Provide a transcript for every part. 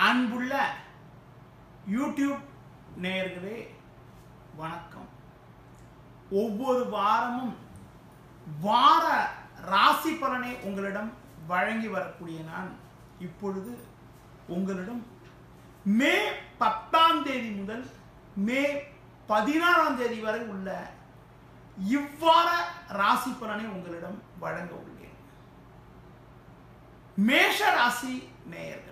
அன்புள்ள யூடியூப் நேயர்களே வணக்கம் ஒவ்வொரு வாரமும் வார ராசி பலனை உங்களிடம் வழங்கி வரக்கூடிய நான் இப்பொழுது உங்களிடம் மே பத்தாம் தேதி முதல் மே பதினாறாம் தேதி வரை உள்ள இவ்வார ராசி பலனை உங்களிடம் வழங்க உள்ளேன் மேஷ ராசி நேயர்களே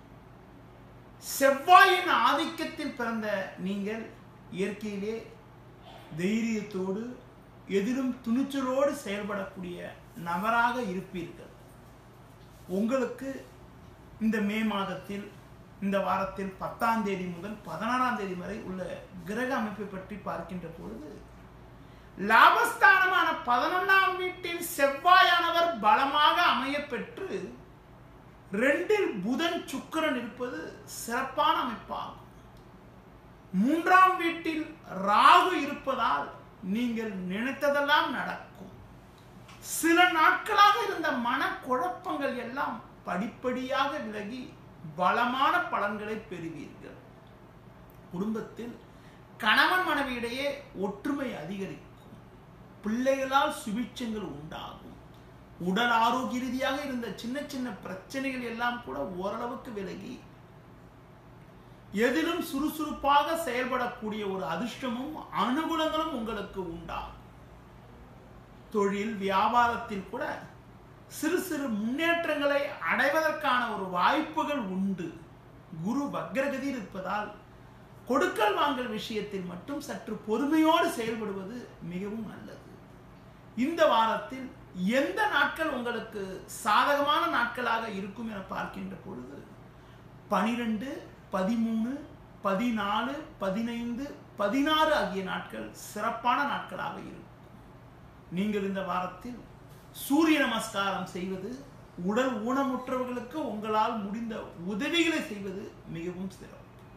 செவ்வாயின் ஆதிக்கத்தில் பிறந்த நீங்கள் இயற்கையிலே தைரியத்தோடு எதிலும் துணிச்சலோடு செயல்படக்கூடிய நபராக இருப்பீர்கள் உங்களுக்கு இந்த மே மாதத்தில் இந்த வாரத்தில் பத்தாம் தேதி முதல் பதினாறாம் தேதி வரை உள்ள கிரக அமைப்பை பற்றி பார்க்கின்ற பொழுது லாபஸ்தானமான பதினொன்றாம் வீட்டில் செவ்வாயானவர் பலமாக அமைய பெற்று ரெண்டில் புதன் சுக்கிரன் இருப்பது சிறப்பான அமைப்பாகும் மூன்றாம் வீட்டில் ராகு இருப்பதால் நீங்கள் நினைத்ததெல்லாம் நடக்கும் சில நாட்களாக இருந்த மனக்குழப்பங்கள் எல்லாம் படிப்படியாக விலகி பலமான பலன்களை பெறுவீர்கள் குடும்பத்தில் கணவன் மனைவியிடையே ஒற்றுமை அதிகரிக்கும் பிள்ளைகளால் சுபிட்சங்கள் உண்டாகும் உடல் ஆரோக்கிய ரீதியாக இருந்த சின்ன சின்ன பிரச்சனைகள் எல்லாம் கூட ஓரளவுக்கு விலகி எதிலும் சுறுசுறுப்பாக செயல்படக்கூடிய ஒரு அதிர்ஷ்டமும் அனுகூலங்களும் உங்களுக்கு உண்டாகும் தொழில் வியாபாரத்தில் கூட சிறு சிறு முன்னேற்றங்களை அடைவதற்கான ஒரு வாய்ப்புகள் உண்டு குரு வக்ரகதியில் இருப்பதால் கொடுக்கல் வாங்கல் விஷயத்தில் மட்டும் சற்று பொறுமையோடு செயல்படுவது மிகவும் நல்லது இந்த வாரத்தில் எந்த நாட்கள் உங்களுக்கு சாதகமான நாட்களாக இருக்கும் என பார்க்கின்ற பொழுது பனிரெண்டு பதிமூணு பதினாலு பதினைந்து பதினாறு ஆகிய நாட்கள் சிறப்பான நாட்களாக இருக்கும் நீங்கள் இந்த வாரத்தில் சூரிய நமஸ்காரம் செய்வது உடல் ஊனமுற்றவர்களுக்கு உங்களால் முடிந்த உதவிகளை செய்வது மிகவும் சிறப்பு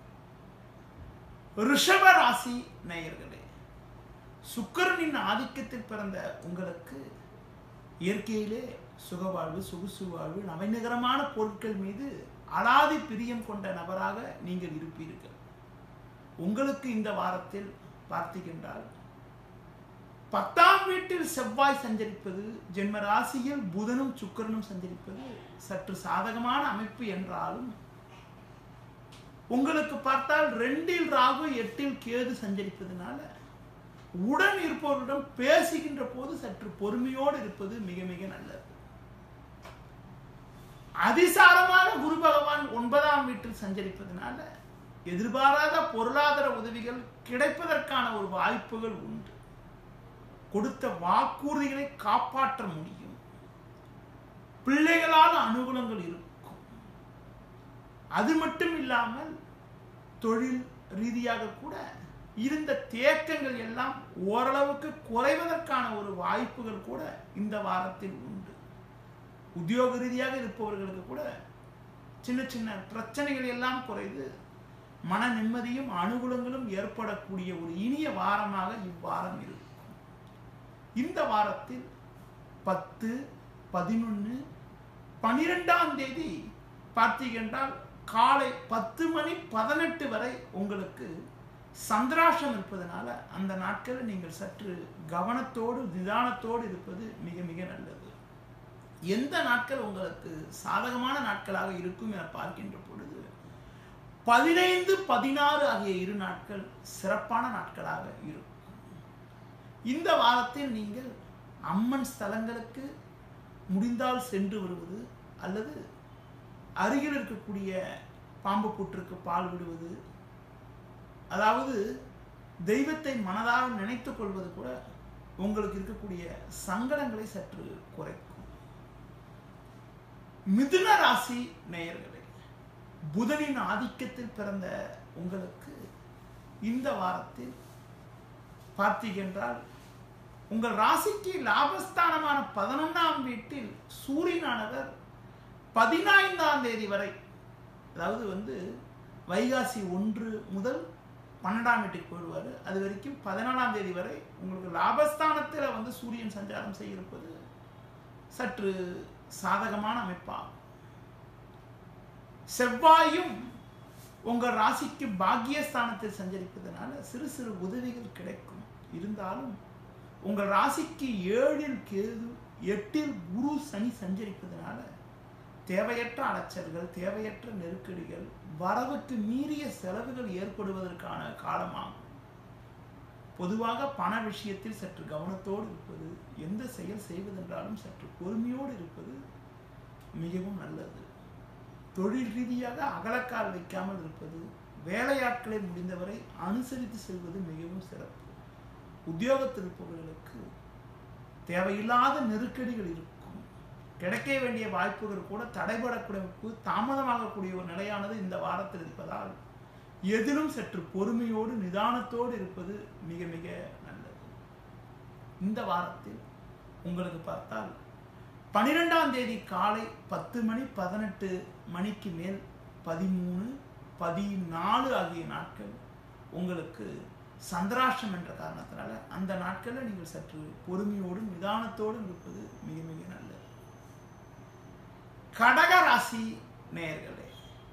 ரிஷப ராசி நேயர்களே சுக்கரனின் ஆதிக்கத்தில் பிறந்த உங்களுக்கு இயற்கையிலே சுகவாழ்வு சொகுசு வாழ்வு நவநகரமான பொருட்கள் மீது அலாதி பிரியம் கொண்ட நபராக நீங்கள் இருப்பீர்கள் உங்களுக்கு இந்த வாரத்தில் பார்த்தீங்கன்றால் பத்தாம் வீட்டில் செவ்வாய் சஞ்சரிப்பது ஜென்ம ராசியில் புதனும் சுக்கரனும் சஞ்சரிப்பது சற்று சாதகமான அமைப்பு என்றாலும் உங்களுக்கு பார்த்தால் ரெண்டில் ராகு எட்டில் கேது சஞ்சரிப்பதனால உடன் இருப்பவர்களிடம் பேசுகின்ற போது சற்று பொறுமையோடு இருப்பது மிக மிக நல்லது அதிசாரமாக குரு பகவான் ஒன்பதாம் வீட்டில் சஞ்சரிப்பதனால எதிர்பாராத பொருளாதார உதவிகள் கிடைப்பதற்கான ஒரு வாய்ப்புகள் உண்டு கொடுத்த வாக்குறுதிகளை காப்பாற்ற முடியும் பிள்ளைகளால் அனுகூலங்கள் இருக்கும் அது மட்டும் இல்லாமல் தொழில் ரீதியாக கூட இருந்த தேக்கங்கள் எல்லாம் ஓரளவுக்கு குறைவதற்கான ஒரு வாய்ப்புகள் கூட இந்த வாரத்தில் உண்டு உத்தியோக ரீதியாக இருப்பவர்களுக்கு கூட சின்ன சின்ன பிரச்சனைகள் எல்லாம் குறைந்து மன நிம்மதியும் அனுகூலங்களும் ஏற்படக்கூடிய ஒரு இனிய வாரமாக இவ்வாரம் இருக்கும் இந்த வாரத்தில் பத்து பதினொன்று பனிரெண்டாம் தேதி பார்த்தீங்கன்றால் காலை பத்து மணி பதினெட்டு வரை உங்களுக்கு சந்திராஷம் இருப்பதனால அந்த நாட்களில் நீங்கள் சற்று கவனத்தோடு நிதானத்தோடு இருப்பது மிக மிக நல்லது எந்த நாட்கள் உங்களுக்கு சாதகமான நாட்களாக இருக்கும் என பார்க்கின்ற பொழுது பதினைந்து பதினாறு ஆகிய இரு நாட்கள் சிறப்பான நாட்களாக இருக்கும் இந்த வாரத்தில் நீங்கள் அம்மன் ஸ்தலங்களுக்கு முடிந்தால் சென்று வருவது அல்லது அருகில் இருக்கக்கூடிய பாம்பு புற்றுக்கு பால் விடுவது அதாவது தெய்வத்தை மனதாக நினைத்துக் கொள்வது கூட உங்களுக்கு இருக்கக்கூடிய சங்கடங்களை சற்று குறைக்கும் மிதுன ராசி நேயர்களே புதனின் ஆதிக்கத்தில் பிறந்த உங்களுக்கு இந்த வாரத்தில் பார்த்தீங்கன்றால் உங்கள் ராசிக்கு லாபஸ்தானமான பதினொன்றாம் வீட்டில் சூரியனானவர் பதினைந்தாம் தேதி வரை அதாவது வந்து வைகாசி ஒன்று முதல் பன்னெண்டாம் வீட்டுக்கு போயிடுவார் அது வரைக்கும் பதினாலாம் தேதி வரை உங்களுக்கு லாபஸ்தானத்தில் வந்து சூரியன் சஞ்சாரம் செய்யிருப்பது சற்று சாதகமான அமைப்பாகும் செவ்வாயும் உங்கள் ராசிக்கு பாக்கியஸ்தானத்தில் சஞ்சரிப்பதனால சிறு சிறு உதவிகள் கிடைக்கும் இருந்தாலும் உங்கள் ராசிக்கு ஏழில் கேது எட்டில் குரு சனி சஞ்சரிப்பதனால தேவையற்ற அலைச்சல்கள் தேவையற்ற நெருக்கடிகள் வரவுக்கு மீறிய செலவுகள் ஏற்படுவதற்கான காலமாகும் பொதுவாக பண விஷயத்தில் சற்று கவனத்தோடு இருப்பது எந்த செயல் செய்வதென்றாலும் சற்று பொறுமையோடு இருப்பது மிகவும் நல்லது தொழில் ரீதியாக அகலக்கால் வைக்காமல் இருப்பது வேலையாட்களை முடிந்தவரை அனுசரித்து செல்வது மிகவும் சிறப்பு உத்தியோகத்தில் இருப்பவர்களுக்கு தேவையில்லாத நெருக்கடிகள் இருக்கும் கிடைக்க வேண்டிய வாய்ப்புகள் கூட தடைபடக்கூடிய தாமதமாகக்கூடிய ஒரு நிலையானது இந்த வாரத்தில் இருப்பதால் எதிலும் சற்று பொறுமையோடு நிதானத்தோடு இருப்பது மிக மிக நல்லது இந்த வாரத்தில் உங்களுக்கு பார்த்தால் பனிரெண்டாம் தேதி காலை பத்து மணி பதினெட்டு மணிக்கு மேல் பதிமூணு பதினாலு ஆகிய நாட்கள் உங்களுக்கு சந்திராஷ்டம் என்ற காரணத்தினால அந்த நாட்களில் நீங்கள் சற்று பொறுமையோடும் நிதானத்தோடும் இருப்பது மிக மிக நல்லது கடக ராசி நேயர்களே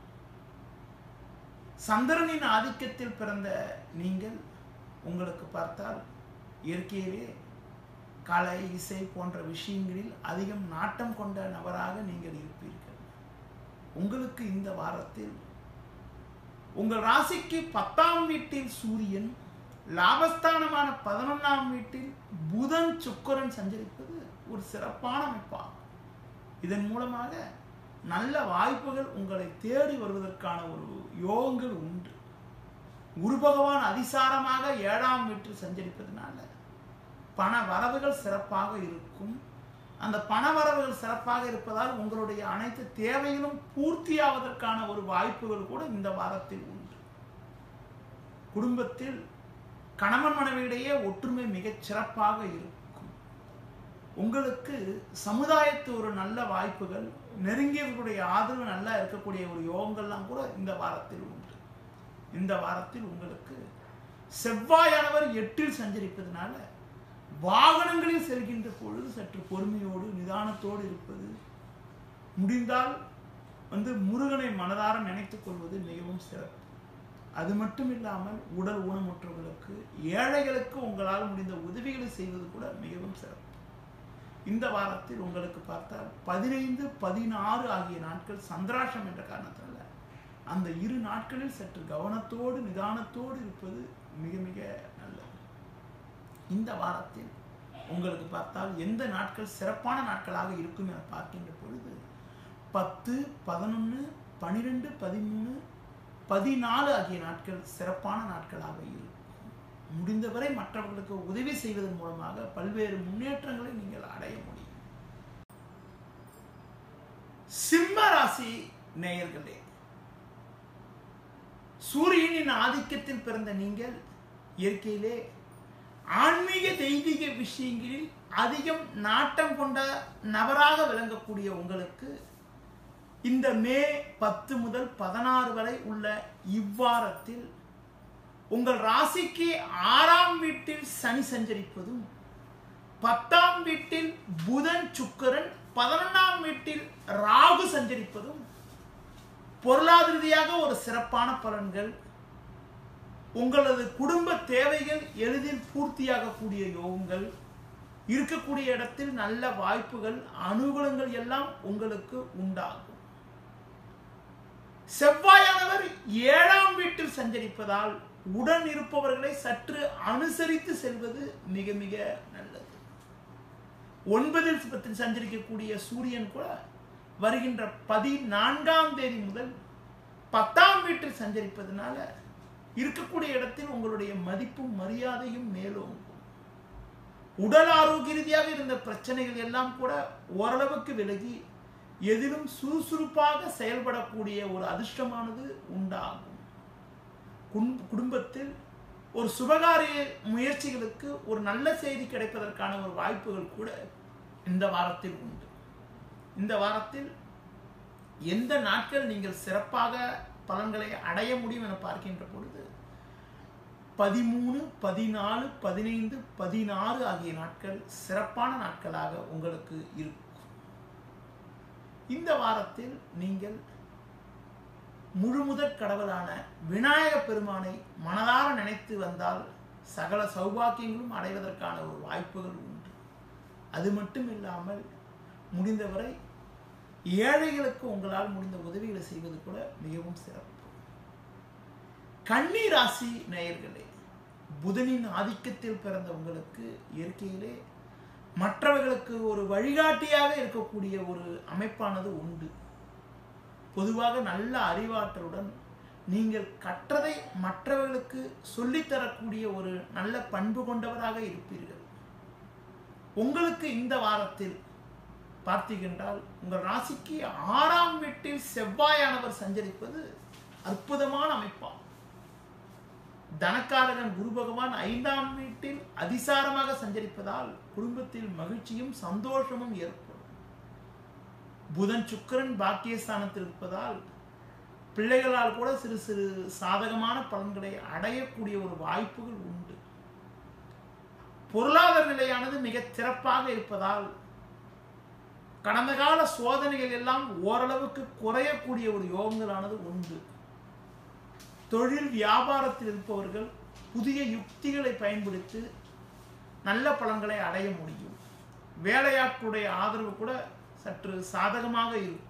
சந்திரனின் ஆதிக்கத்தில் பிறந்த நீங்கள் உங்களுக்கு பார்த்தால் இயற்கையிலே கலை இசை போன்ற விஷயங்களில் அதிகம் நாட்டம் கொண்ட நபராக நீங்கள் இருப்பீர்கள் உங்களுக்கு இந்த வாரத்தில் உங்கள் ராசிக்கு பத்தாம் வீட்டில் சூரியன் லாபஸ்தானமான பதினொன்றாம் வீட்டில் புதன் சுக்கரன் சஞ்சரிப்பது ஒரு சிறப்பான அமைப்பாகும் இதன் மூலமாக நல்ல வாய்ப்புகள் உங்களை தேடி வருவதற்கான ஒரு யோகங்கள் உண்டு குரு பகவான் அதிசாரமாக ஏழாம் வீட்டில் சஞ்சரிப்பதனால பண வரவுகள் சிறப்பாக இருக்கும் அந்த பண வரவுகள் சிறப்பாக இருப்பதால் உங்களுடைய அனைத்து தேவைகளும் பூர்த்தியாவதற்கான ஒரு வாய்ப்புகள் கூட இந்த வாரத்தில் உண்டு குடும்பத்தில் கணவன் மனைவியிடையே ஒற்றுமை மிகச் சிறப்பாக இருக்கும் உங்களுக்கு சமுதாயத்து ஒரு நல்ல வாய்ப்புகள் நெருங்கியவர்களுடைய ஆதரவு நல்லா இருக்கக்கூடிய ஒரு யோகங்கள்லாம் கூட இந்த வாரத்தில் உண்டு இந்த வாரத்தில் உங்களுக்கு செவ்வாயானவர் எட்டில் சஞ்சரிப்பதனால வாகனங்களில் செல்கின்ற பொழுது சற்று பொறுமையோடு நிதானத்தோடு இருப்பது முடிந்தால் வந்து முருகனை மனதார நினைத்துக் கொள்வது மிகவும் சிறப்பு அது மட்டும் இல்லாமல் உடல் ஊனமுற்றவர்களுக்கு ஏழைகளுக்கு உங்களால் முடிந்த உதவிகளை செய்வது கூட மிகவும் சிறப்பு இந்த வாரத்தில் உங்களுக்கு பார்த்தால் பதினைந்து பதினாறு ஆகிய நாட்கள் சந்திராஷம் என்ற காரணத்தினால அந்த இரு நாட்களில் சற்று கவனத்தோடு நிதானத்தோடு இருப்பது மிக மிக நல்லது இந்த வாரத்தில் உங்களுக்கு பார்த்தால் எந்த நாட்கள் சிறப்பான நாட்களாக இருக்கும் என பார்க்கின்ற பொழுது பத்து பதினொன்று பனிரெண்டு பதிமூணு பதினாலு ஆகிய நாட்கள் சிறப்பான நாட்களாக இருக்கும் முடிந்தவரை மற்றவர்களுக்கு உதவி செய்வதன் மூலமாக பல்வேறு முன்னேற்றங்களை நீங்கள் அடைய முடியும் சிம்ம ராசி நேயர்களே சூரியனின் ஆதிக்கத்தில் பிறந்த நீங்கள் இயற்கையிலே ஆன்மீக தெய்வீக விஷயங்களில் அதிகம் நாட்டம் கொண்ட நபராக விளங்கக்கூடிய உங்களுக்கு இந்த மே பத்து முதல் பதினாறு வரை உள்ள இவ்வாரத்தில் உங்கள் ராசிக்கு ஆறாம் வீட்டில் சனி சஞ்சரிப்பதும் பத்தாம் வீட்டில் புதன் சுக்கரன் பதினொன்றாம் வீட்டில் ராகு சஞ்சரிப்பதும் பொருளாதார ரீதியாக ஒரு சிறப்பான பலன்கள் உங்களது குடும்ப தேவைகள் எளிதில் பூர்த்தியாகக்கூடிய யோகங்கள் இருக்கக்கூடிய இடத்தில் நல்ல வாய்ப்புகள் அனுகூலங்கள் எல்லாம் உங்களுக்கு உண்டாகும் செவ்வாயானவர் ஏழாம் வீட்டில் சஞ்சரிப்பதால் உடன் இருப்பவர்களை சற்று அனுசரித்து செல்வது மிக மிக நல்லது ஒன்பதில் பத்தில் சஞ்சரிக்கக்கூடிய சூரியன் கூட வருகின்ற பதினான்காம் தேதி முதல் பத்தாம் வீட்டில் சஞ்சரிப்பதனால இருக்கக்கூடிய இடத்தில் உங்களுடைய மதிப்பும் மரியாதையும் மேலோங்கும் உடல் ஆரோக்கிய ரீதியாக இருந்த பிரச்சனைகள் எல்லாம் கூட ஓரளவுக்கு விலகி எதிலும் சுறுசுறுப்பாக செயல்படக்கூடிய ஒரு அதிர்ஷ்டமானது உண்டாகும் குடும்பத்தில் ஒரு சுபகாரிய முயற்சிகளுக்கு ஒரு நல்ல செய்தி கிடைப்பதற்கான ஒரு வாய்ப்புகள் கூட இந்த வாரத்தில் உண்டு இந்த வாரத்தில் எந்த நாட்கள் நீங்கள் சிறப்பாக பலன்களை அடைய முடியும் என பார்க்கின்ற பொழுது பதிமூணு பதினாலு பதினைந்து பதினாறு ஆகிய நாட்கள் சிறப்பான நாட்களாக உங்களுக்கு இருக்கும் இந்த வாரத்தில் நீங்கள் முழுமுதற் கடவுளான விநாயக பெருமானை மனதார நினைத்து வந்தால் சகல சௌபாக்கியங்களும் அடைவதற்கான ஒரு வாய்ப்புகள் உண்டு அது மட்டும் இல்லாமல் முடிந்தவரை ஏழைகளுக்கு உங்களால் முடிந்த உதவிகளை செய்வது கூட மிகவும் சிறப்பு கன்னி ராசி நேயர்களே புதனின் ஆதிக்கத்தில் பிறந்த உங்களுக்கு இயற்கையிலே மற்றவர்களுக்கு ஒரு வழிகாட்டியாக இருக்கக்கூடிய ஒரு அமைப்பானது உண்டு பொதுவாக நல்ல அறிவாற்றலுடன் நீங்கள் கற்றதை மற்றவர்களுக்கு சொல்லித்தரக்கூடிய ஒரு நல்ல பண்பு கொண்டவராக இருப்பீர்கள் உங்களுக்கு இந்த வாரத்தில் பார்த்தீங்கன்றால் உங்கள் ராசிக்கு ஆறாம் வீட்டில் செவ்வாயானவர் சஞ்சரிப்பது அற்புதமான அமைப்பாகும் தனக்காரகன் குரு பகவான் ஐந்தாம் வீட்டில் அதிசாரமாக சஞ்சரிப்பதால் குடும்பத்தில் மகிழ்ச்சியும் சந்தோஷமும் ஏற்படும் புதன் சுக்கரன் பாக்கியஸ்தானத்தில் இருப்பதால் பிள்ளைகளால் கூட சிறு சிறு சாதகமான பலன்களை அடையக்கூடிய ஒரு வாய்ப்புகள் உண்டு பொருளாதார நிலையானது மிக சிறப்பாக இருப்பதால் கடந்த கால சோதனைகள் எல்லாம் ஓரளவுக்கு குறையக்கூடிய ஒரு யோகங்களானது உண்டு தொழில் வியாபாரத்தில் இருப்பவர்கள் புதிய யுக்திகளை பயன்படுத்தி நல்ல பலன்களை அடைய முடியும் வேலையாட்களுடைய ஆதரவு கூட சற்று சாதகமாக இருக்கும்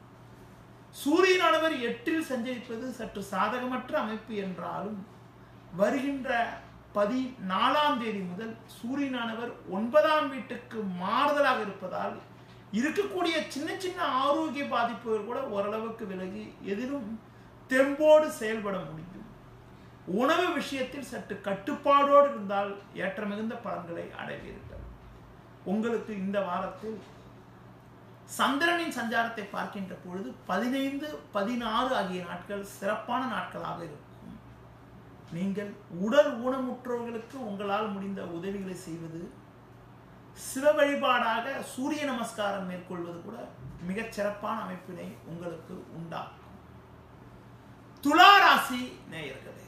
சூரியனானவர் எட்டில் சஞ்சரிப்பது சற்று சாதகமற்ற அமைப்பு என்றாலும் வருகின்ற பதி நாலாம் தேதி முதல் சூரியனானவர் ஒன்பதாம் வீட்டுக்கு மாறுதலாக இருப்பதால் இருக்கக்கூடிய சின்ன சின்ன ஆரோக்கிய பாதிப்புகள் கூட ஓரளவுக்கு விலகி எதிலும் தெம்போடு செயல்பட முடியும் உணவு விஷயத்தில் சற்று கட்டுப்பாடோடு இருந்தால் ஏற்ற மிகுந்த பலன்களை அடைவீர்கள் உங்களுக்கு இந்த வாரத்தில் சந்திரனின் சஞ்சாரத்தை பார்க்கின்ற பொழுது பதினைந்து பதினாறு ஆகிய நாட்கள் சிறப்பான நாட்களாக இருக்கும் நீங்கள் உடல் ஊனமுற்றவர்களுக்கு உங்களால் முடிந்த உதவிகளை செய்வது சிவ வழிபாடாக சூரிய நமஸ்காரம் மேற்கொள்வது கூட மிகச் சிறப்பான அமைப்பினை உங்களுக்கு உண்டாக்கும் துலா ராசி நேயர்களே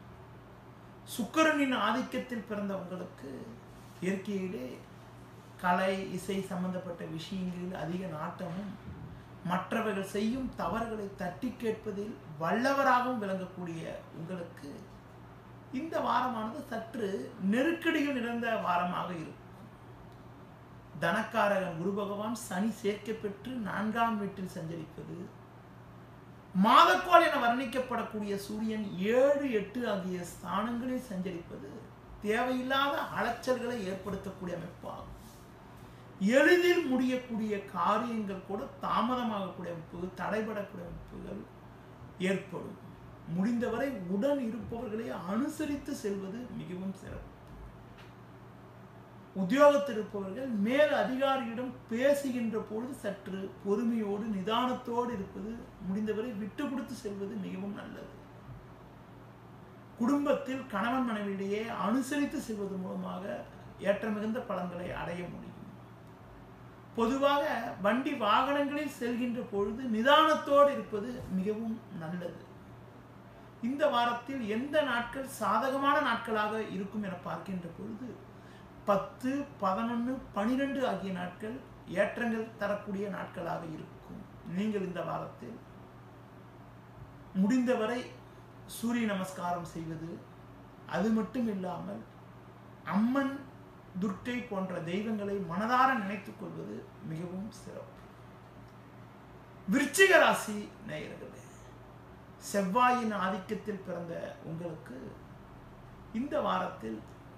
சுக்கரனின் ஆதிக்கத்தில் பிறந்த உங்களுக்கு இயற்கையிலே கலை இசை சம்பந்தப்பட்ட விஷயங்களில் அதிக நாட்டமும் மற்றவர்கள் செய்யும் தவறுகளை தட்டி கேட்பதில் வல்லவராகவும் விளங்கக்கூடிய உங்களுக்கு இந்த வாரமானது சற்று நெருக்கடிகள் நிறைந்த வாரமாக இருக்கும் தனக்காரகன் குரு பகவான் சனி சேர்க்கை பெற்று நான்காம் வீட்டில் சஞ்சரிப்பது மாதக்கோள் என வர்ணிக்கப்படக்கூடிய சூரியன் ஏழு எட்டு ஆகிய ஸ்தானங்களில் சஞ்சரிப்பது தேவையில்லாத அலைச்சல்களை ஏற்படுத்தக்கூடிய அமைப்பாகும் எளிதில் முடியக்கூடிய காரியங்கள் கூட தாமதமாகக்கூடிய அமைப்பு தடைபடக்கூடிய அமைப்புகள் ஏற்படும் முடிந்தவரை உடன் இருப்பவர்களை அனுசரித்து செல்வது மிகவும் சிறப்பு உத்தியோகத்தில் இருப்பவர்கள் மேல் அதிகாரியிடம் பேசுகின்ற பொழுது சற்று பொறுமையோடு நிதானத்தோடு இருப்பது முடிந்தவரை விட்டு கொடுத்து செல்வது மிகவும் நல்லது குடும்பத்தில் கணவன் மனைவியிடையே அனுசரித்து செல்வது மூலமாக ஏற்ற மிகுந்த பலன்களை அடைய முடியும் பொதுவாக வண்டி வாகனங்களில் செல்கின்ற பொழுது நிதானத்தோடு இருப்பது மிகவும் நல்லது இந்த வாரத்தில் எந்த நாட்கள் சாதகமான நாட்களாக இருக்கும் என பார்க்கின்ற பொழுது பத்து பதினொன்று பனிரெண்டு ஆகிய நாட்கள் ஏற்றங்கள் தரக்கூடிய நாட்களாக இருக்கும் நீங்கள் இந்த வாரத்தில் முடிந்தவரை சூரிய நமஸ்காரம் செய்வது அது மட்டும் இல்லாமல் அம்மன் துர்க்கை போன்ற தெய்வங்களை மனதார நினைத்துக் கொள்வது மிகவும் சிறப்பு விருச்சிக ராசி நேயர்களே செவ்வாயின் ஆதிக்கத்தில் பிறந்த உங்களுக்கு இந்த வாரத்தில்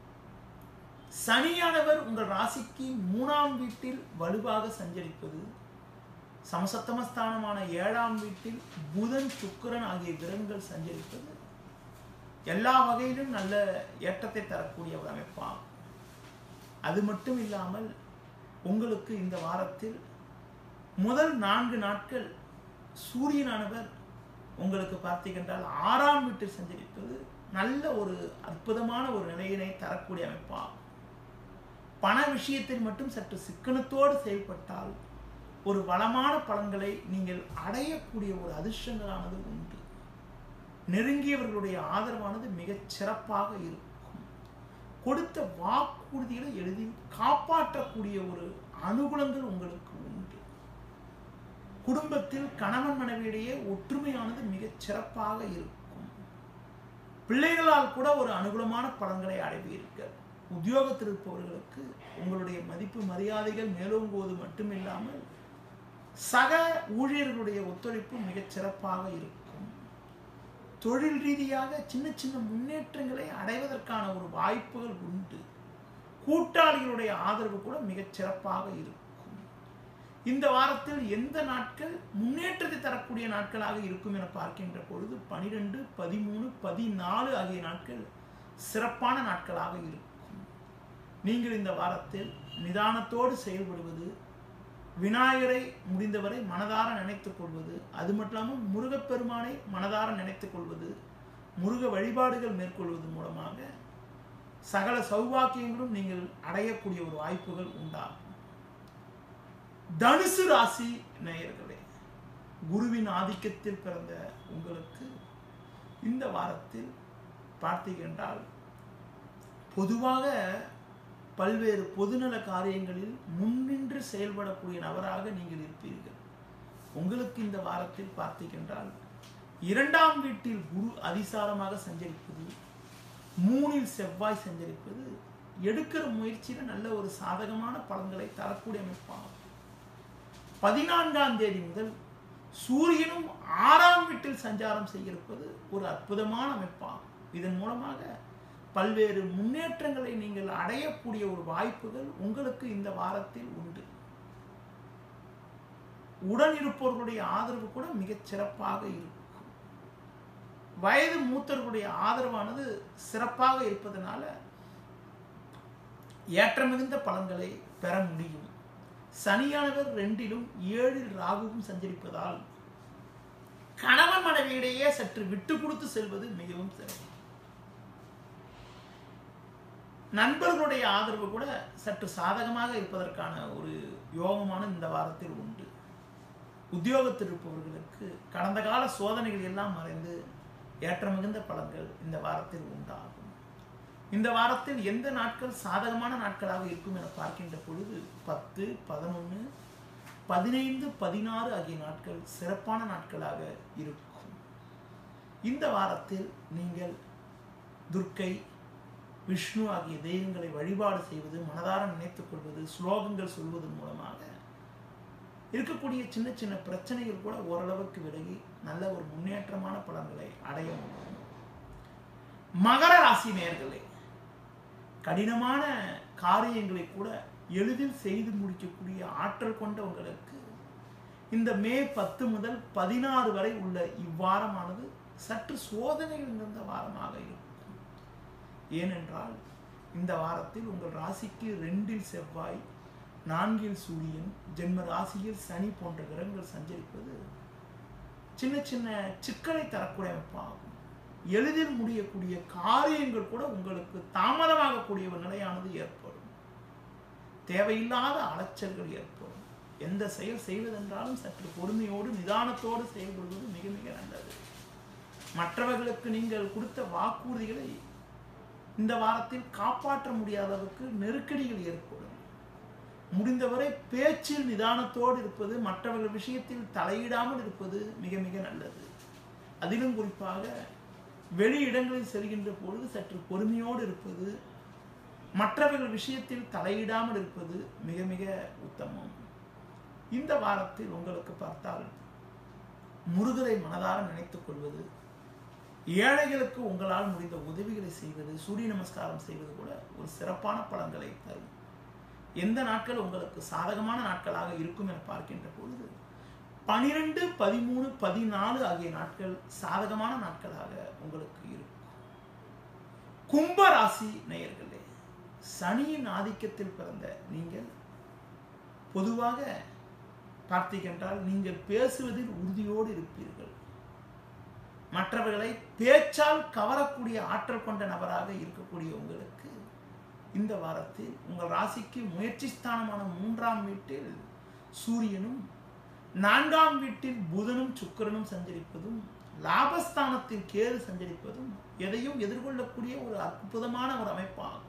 சனியானவர் உங்கள் ராசிக்கு மூணாம் வீட்டில் வலுவாக சஞ்சரிப்பது சமசத்தமஸ்தானமான ஏழாம் வீட்டில் புதன் சுக்கிரன் ஆகிய கிரகங்கள் சஞ்சரிப்பது எல்லா வகையிலும் நல்ல ஏற்றத்தை தரக்கூடிய ஒரு அமைப்பாகும் அது மட்டும் இல்லாமல் உங்களுக்கு இந்த வாரத்தில் முதல் நான்கு நாட்கள் சூரியனானவர் உங்களுக்கு பார்த்தீங்கன்றால் ஆறாம் வீட்டில் சஞ்சரிப்பது நல்ல ஒரு அற்புதமான ஒரு நிலையினை தரக்கூடிய அமைப்பாகும் பண விஷயத்தில் மட்டும் சற்று சிக்கனத்தோடு செயல்பட்டால் ஒரு வளமான பலன்களை நீங்கள் அடையக்கூடிய ஒரு அதிர்ஷ்டங்களானது உண்டு நெருங்கியவர்களுடைய ஆதரவானது மிகச் சிறப்பாக இருக்கும் கொடுத்த வாக்குறுதிகளை எளிதில் காப்பாற்றக்கூடிய ஒரு அனுகூலங்கள் உங்களுக்கு உண்டு குடும்பத்தில் கணவன் மனைவியிடையே ஒற்றுமையானது மிகச் சிறப்பாக இருக்கும் பிள்ளைகளால் கூட ஒரு அனுகூலமான பலன்களை அடைவீர்கள் உத்தியோகத்தில் இருப்பவர்களுக்கு உங்களுடைய மதிப்பு மரியாதைகள் மேலோங்குவது மட்டுமில்லாமல் சக ஊழியர்களுடைய ஒத்துழைப்பு மிகச் சிறப்பாக இருக்கும் தொழில் ரீதியாக சின்ன சின்ன முன்னேற்றங்களை அடைவதற்கான ஒரு வாய்ப்புகள் உண்டு கூட்டாளிகளுடைய ஆதரவு கூட மிகச் சிறப்பாக இருக்கும் இந்த வாரத்தில் எந்த நாட்கள் முன்னேற்றத்தை தரக்கூடிய நாட்களாக இருக்கும் என பார்க்கின்ற பொழுது பனிரெண்டு பதிமூணு பதினாலு ஆகிய நாட்கள் சிறப்பான நாட்களாக இருக்கும் நீங்கள் இந்த வாரத்தில் நிதானத்தோடு செயல்படுவது விநாயகரை முடிந்தவரை மனதார நினைத்துக் கொள்வது அது மட்டும் இல்லாமல் முருகப்பெருமானை மனதார நினைத்துக் கொள்வது முருக வழிபாடுகள் மேற்கொள்வது மூலமாக சகல சௌபாக்கியங்களும் நீங்கள் அடையக்கூடிய ஒரு வாய்ப்புகள் உண்டாகும் தனுசு ராசி நேயர்களே குருவின் ஆதிக்கத்தில் பிறந்த உங்களுக்கு இந்த வாரத்தில் பார்த்தீங்கன்றால் பொதுவாக பல்வேறு பொதுநல காரியங்களில் முன்னின்று செயல்படக்கூடிய நபராக நீங்கள் இருப்பீர்கள் உங்களுக்கு இந்த வாரத்தில் பார்த்தீங்கன்றால் இரண்டாம் வீட்டில் குரு அதிசாரமாக சஞ்சரிப்பது மூணில் செவ்வாய் சஞ்சரிப்பது எடுக்கிற முயற்சியில் நல்ல ஒரு சாதகமான பலன்களை தரக்கூடிய அமைப்பாகும் பதினான்காம் தேதி முதல் சூரியனும் ஆறாம் வீட்டில் சஞ்சாரம் செய்யிருப்பது ஒரு அற்புதமான அமைப்பாகும் இதன் மூலமாக பல்வேறு முன்னேற்றங்களை நீங்கள் அடையக்கூடிய ஒரு வாய்ப்புகள் உங்களுக்கு இந்த வாரத்தில் உண்டு உடன் இருப்பவர்களுடைய ஆதரவு கூட மிகச் சிறப்பாக இருக்கும் வயது மூத்தவர்களுடைய ஆதரவானது சிறப்பாக இருப்பதனால ஏற்ற மிகுந்த பலன்களை பெற முடியும் சனியானவர் ரெண்டிலும் ஏழில் ராகுவும் சஞ்சரிப்பதால் கணவன் மனைவியிடையே சற்று விட்டு கொடுத்து செல்வது மிகவும் சிறப்பு நண்பர்களுடைய ஆதரவு கூட சற்று சாதகமாக இருப்பதற்கான ஒரு யோகமான இந்த வாரத்தில் உண்டு உத்தியோகத்தில் இருப்பவர்களுக்கு கடந்த கால சோதனைகள் எல்லாம் மறைந்து ஏற்ற மிகுந்த பலன்கள் இந்த வாரத்தில் உண்டாகும் இந்த வாரத்தில் எந்த நாட்கள் சாதகமான நாட்களாக இருக்கும் என பார்க்கின்ற பொழுது பத்து பதினொன்று பதினைந்து பதினாறு ஆகிய நாட்கள் சிறப்பான நாட்களாக இருக்கும் இந்த வாரத்தில் நீங்கள் துர்க்கை விஷ்ணு ஆகிய தெய்வங்களை வழிபாடு செய்வது மனதார நினைத்துக் கொள்வது ஸ்லோகங்கள் சொல்வதன் மூலமாக இருக்கக்கூடிய சின்ன சின்ன பிரச்சனைகள் கூட ஓரளவுக்கு விலகி நல்ல ஒரு முன்னேற்றமான பலன்களை அடைய முடியும் மகர ராசி நேர்களே கடினமான காரியங்களை கூட எளிதில் செய்து முடிக்கக்கூடிய ஆற்றல் கொண்ட உங்களுக்கு இந்த மே பத்து முதல் பதினாறு வரை உள்ள இவ்வாரமானது சற்று சோதனைகள் நிறைந்த வாரமாக இருக்கும் ஏனென்றால் இந்த வாரத்தில் உங்கள் ராசிக்கு ரெண்டில் செவ்வாய் நான்கில் சூரியன் ஜென்ம ராசியில் சனி போன்ற கிரகங்கள் சஞ்சரிப்பது சின்ன சின்ன சிக்கலை தரக்கூடிய அமைப்பாகும் எளிதில் முடியக்கூடிய காரியங்கள் கூட உங்களுக்கு தாமதமாகக்கூடிய ஒரு நிலையானது ஏற்படும் தேவையில்லாத அலைச்சல்கள் ஏற்படும் எந்த செயல் செய்வதென்றாலும் சற்று பொறுமையோடு நிதானத்தோடு செயல்படுவது மிக மிக நல்லது மற்றவர்களுக்கு நீங்கள் கொடுத்த வாக்குறுதிகளை இந்த வாரத்தில் காப்பாற்ற முடியாத அளவுக்கு நெருக்கடிகள் ஏற்படும் முடிந்தவரை பேச்சில் நிதானத்தோடு இருப்பது மற்றவர்கள் விஷயத்தில் தலையிடாமல் இருப்பது மிக மிக நல்லது அதிலும் குறிப்பாக வெளி இடங்களில் செல்கின்ற பொழுது சற்று பொறுமையோடு இருப்பது மற்றவர்கள் விஷயத்தில் தலையிடாமல் இருப்பது மிக மிக உத்தமம் இந்த வாரத்தில் உங்களுக்கு பார்த்தால் முருகரை மனதார நினைத்துக் கொள்வது ஏழைகளுக்கு உங்களால் முடிந்த உதவிகளை செய்வது சூரிய நமஸ்காரம் செய்வது கூட ஒரு சிறப்பான பலன்களை தரும் எந்த நாட்கள் உங்களுக்கு சாதகமான நாட்களாக இருக்கும் என பார்க்கின்ற பொழுது பனிரெண்டு பதிமூணு பதினாலு ஆகிய நாட்கள் சாதகமான நாட்களாக உங்களுக்கு இருக்கும் கும்ப ராசி நேயர்களே சனியின் ஆதிக்கத்தில் பிறந்த நீங்கள் பொதுவாக பார்த்தீங்கன்றால் நீங்கள் பேசுவதில் உறுதியோடு இருப்பீர்கள் மற்றவர்களை பேச்சால் கவரக்கூடிய ஆற்றல் கொண்ட நபராக இருக்கக்கூடிய உங்களுக்கு இந்த வாரத்தில் உங்கள் ராசிக்கு முயற்சி ஸ்தானமான மூன்றாம் வீட்டில் சூரியனும் நான்காம் வீட்டில் புதனும் சுக்கிரனும் சஞ்சரிப்பதும் லாபஸ்தானத்தில் கேது சஞ்சரிப்பதும் எதையும் எதிர்கொள்ளக்கூடிய ஒரு அற்புதமான ஒரு அமைப்பாகும்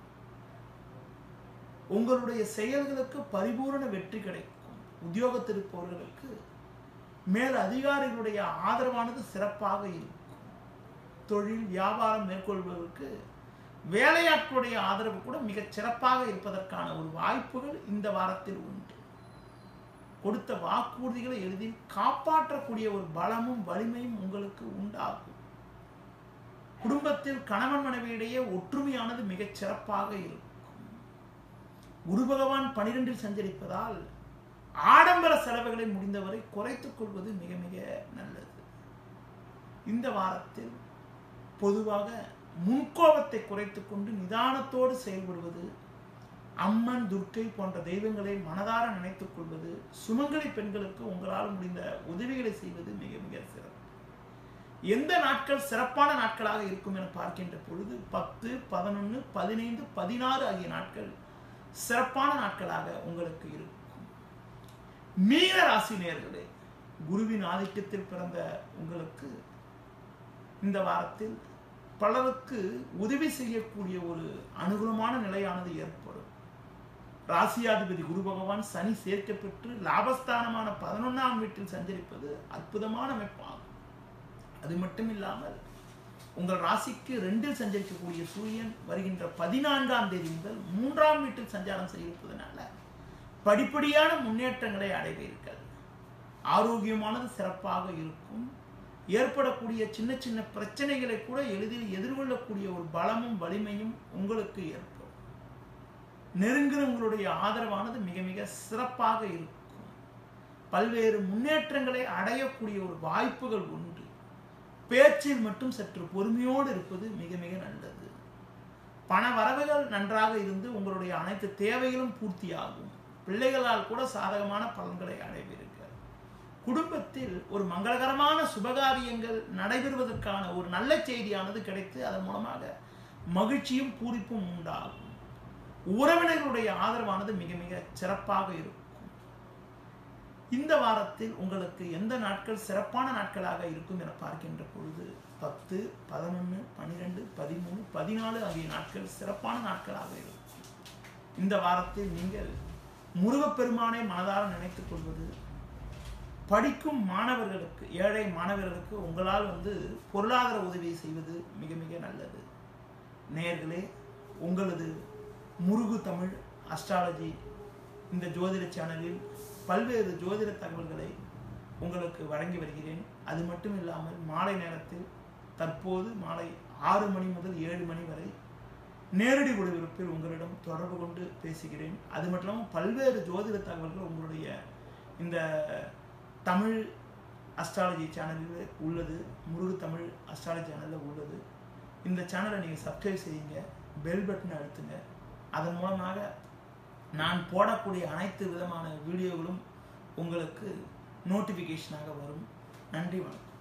உங்களுடைய செயல்களுக்கு பரிபூரண வெற்றி கிடைக்கும் உத்தியோகத்தில் இருப்பவர்களுக்கு மேல் அதிகாரிகளுடைய ஆதரவானது சிறப்பாக இருக்கும் தொழில் வியாபாரம் மேற்கொள்வதற்கு வேலையாட்களுடைய ஆதரவு கூட மிகச் சிறப்பாக இருப்பதற்கான ஒரு வாய்ப்புகள் இந்த வாரத்தில் உண்டு கொடுத்த வாக்குறுதிகளை எளிதில் காப்பாற்றக்கூடிய ஒரு பலமும் வலிமையும் உங்களுக்கு உண்டாகும் குடும்பத்தில் கணவன் மனைவியிடையே ஒற்றுமையானது மிகச் சிறப்பாக இருக்கும் குரு பகவான் பனிரெண்டில் சஞ்சரிப்பதால் ஆடம்பர செலவுகளை முடிந்தவரை குறைத்துக் கொள்வது மிக மிக நல்லது இந்த வாரத்தில் பொதுவாக முன்கோபத்தை குறைத்துக் கொண்டு நிதானத்தோடு செயல்படுவது அம்மன் துர்க்கை போன்ற தெய்வங்களை மனதார நினைத்துக் கொள்வது சுமங்கலி பெண்களுக்கு உங்களால் முடிந்த உதவிகளை செய்வது மிக மிக சிறப்பு எந்த நாட்கள் சிறப்பான நாட்களாக இருக்கும் என பார்க்கின்ற பொழுது பத்து பதினொன்று பதினைந்து பதினாறு ஆகிய நாட்கள் சிறப்பான நாட்களாக உங்களுக்கு இருக்கும் மீன ராசி நேர்களே குருவின் ஆதிக்கத்தில் பிறந்த உங்களுக்கு இந்த வாரத்தில் பலருக்கு உதவி செய்யக்கூடிய ஒரு அனுகூலமான நிலையானது ஏற்படும் ராசியாதிபதி குரு பகவான் சனி சேர்க்கப்பெற்று லாபஸ்தானமான பதினொன்றாம் வீட்டில் சஞ்சரிப்பது அற்புதமான அமைப்பாகும் அது மட்டும் இல்லாமல் உங்கள் ராசிக்கு ரெண்டில் சஞ்சரிக்கக்கூடிய சூரியன் வருகின்ற பதினான்காம் தேதி முதல் மூன்றாம் வீட்டில் சஞ்சாரம் செய்திருப்பதனால படிப்படியான முன்னேற்றங்களை அடைவீர்கள் ஆரோக்கியமானது சிறப்பாக இருக்கும் ஏற்படக்கூடிய சின்ன சின்ன பிரச்சனைகளை கூட எளிதில் எதிர்கொள்ளக்கூடிய ஒரு பலமும் வலிமையும் உங்களுக்கு ஏற்படும் நெருங்குறவங்களுடைய ஆதரவானது மிக மிக சிறப்பாக இருக்கும் பல்வேறு முன்னேற்றங்களை அடையக்கூடிய ஒரு வாய்ப்புகள் உண்டு பேச்சில் மட்டும் சற்று பொறுமையோடு இருப்பது மிக மிக நல்லது பண வரவுகள் நன்றாக இருந்து உங்களுடைய அனைத்து தேவைகளும் பூர்த்தியாகும் பிள்ளைகளால் கூட சாதகமான பலன்களை அடைவீர்கள் குடும்பத்தில் ஒரு மங்களகரமான சுபகாரியங்கள் நடைபெறுவதற்கான ஒரு நல்ல செய்தியானது கிடைத்து அதன் மூலமாக மகிழ்ச்சியும் பூரிப்பும் உண்டாகும் உறவினர்களுடைய ஆதரவானது மிக மிக சிறப்பாக இருக்கும் இந்த வாரத்தில் உங்களுக்கு எந்த நாட்கள் சிறப்பான நாட்களாக இருக்கும் என பார்க்கின்ற பொழுது பத்து பதினொன்று பன்னிரெண்டு பதிமூணு பதினாலு ஆகிய நாட்கள் சிறப்பான நாட்களாக இருக்கும் இந்த வாரத்தில் நீங்கள் முருகப்பெருமானை மனதார நினைத்துக் கொள்வது படிக்கும் மாணவர்களுக்கு ஏழை மாணவர்களுக்கு உங்களால் வந்து பொருளாதார உதவி செய்வது மிக மிக நல்லது நேர்களே உங்களது முருகு தமிழ் அஸ்ட்ராலஜி இந்த ஜோதிட சேனலில் பல்வேறு ஜோதிட தகவல்களை உங்களுக்கு வழங்கி வருகிறேன் அது மட்டும் இல்லாமல் மாலை நேரத்தில் தற்போது மாலை ஆறு மணி முதல் ஏழு மணி வரை நேரடி ஒளிபரப்பில் உங்களிடம் தொடர்பு கொண்டு பேசுகிறேன் அது மட்டும் இல்லாமல் பல்வேறு ஜோதிட தகவல்கள் உங்களுடைய இந்த தமிழ் அஸ்ட்ராலஜி சேனலில் உள்ளது முருகு தமிழ் அஸ்ட்ராலஜி சேனலில் உள்ளது இந்த சேனலை நீங்கள் சப்ஸ்கிரைப் செய்யுங்க பெல் பட்டனை அழுத்துங்க அதன் மூலமாக நான் போடக்கூடிய அனைத்து விதமான வீடியோகளும் உங்களுக்கு நோட்டிஃபிகேஷனாக வரும் நன்றி வணக்கம்